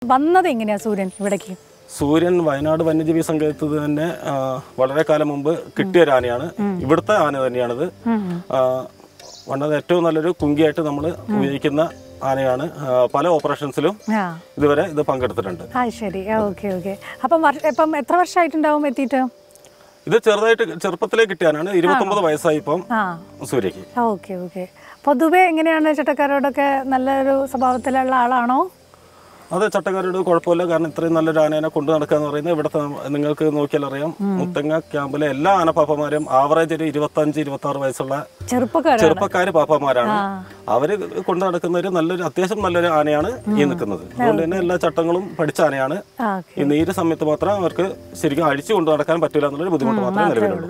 വന്നത് എങ്ങനെയാ സൂര്യൻ ഇവിടേക്ക് സൂര്യൻ വയനാട് വന്യജീവി സങ്കേതത്തിൽ തന്നെ ആ, വളരെ കാലം മുമ്പ് കിട്ടിയ ഒരു ആനയാണ് ഇവിടുത്തെ ആന തന്നെയാണിത് ആ, വളരെ ഏറ്റവും നല്ലൊരു കുങ്കിയായിട്ട് നമ്മൾ ഉപയോഗിക്കുന്ന ആനയാണ് ആ, പല ഓപ്പറേഷൻസിലും ആ ഇതുവരെ ഇത് പങ്കെടുത്തിട്ടുണ്ട് ആ ശരി ഓക്കെ ഓക്കെ അപ്പം വർഷ- ഇപ്പം എത്ര വർഷമായിട്ടുണ്ടാവും എത്തിയിട്ട് ഇത് ചെറുതായിട്ട് ചെറുപ്പത്തിലേ കിട്ടിയാനാണ് ഇരുപത്തൊമ്പത് വയസ്സായി ഇപ്പം ആ സൂര്യക്ക് ഓക്കെ ഓക്കെ പൊതുവെ എങ്ങനെയാണ് ചേട്ടക്കാരോടൊക്കെ നല്ലൊരു സ്വഭാവത്തിലുള്ള ആളാണോ അത് ചട്ടക്കാരോട് കുഴപ്പമില്ല കാരണം ഇത്രയും നല്ലൊരു ആനേനെ കൊണ്ടു നടക്കുക എന്ന് പറയുന്നത് ഇവിടുത്തെ നമ്മ- നിങ്ങൾക്ക് നോക്കിയാൽ അറിയാം മുത്തങ്ങ ക്യാമ്പിലെ എല്ലാ ആനപ്പാപ്പമാരും ആവറേജ് ഒരു ഇരുപത്തഞ്ച് ഇരുപത്തി ആറ് വയസ്സുള്ള ചെറുപ്പക്കാരാണ് ചെറുപ്പക്കാര് പാപ്പമാരാണ് അവര് കൊണ്ടു നടക്കുന്ന ഒരു നല്ലൊരു അത്യാവശ്യം നല്ലൊരു ആനയാണ് ഈ നിൽക്കുന്നത് അതുകൊണ്ട് തന്നെ എല്ലാ ചട്ടങ്ങളും പഠിച്ച ആനയാണ് ആ ഈ നീര് സമയത്ത് മാത്രം അവർക്ക് ശരിക്കും അഴിച്ചു കൊണ്ടു നടക്കാൻ പറ്റില്ല എന്നുള്ളൊരു ബുദ്ധിമുട്ട് മാത്രമേ നിലവിലുള്ളൂ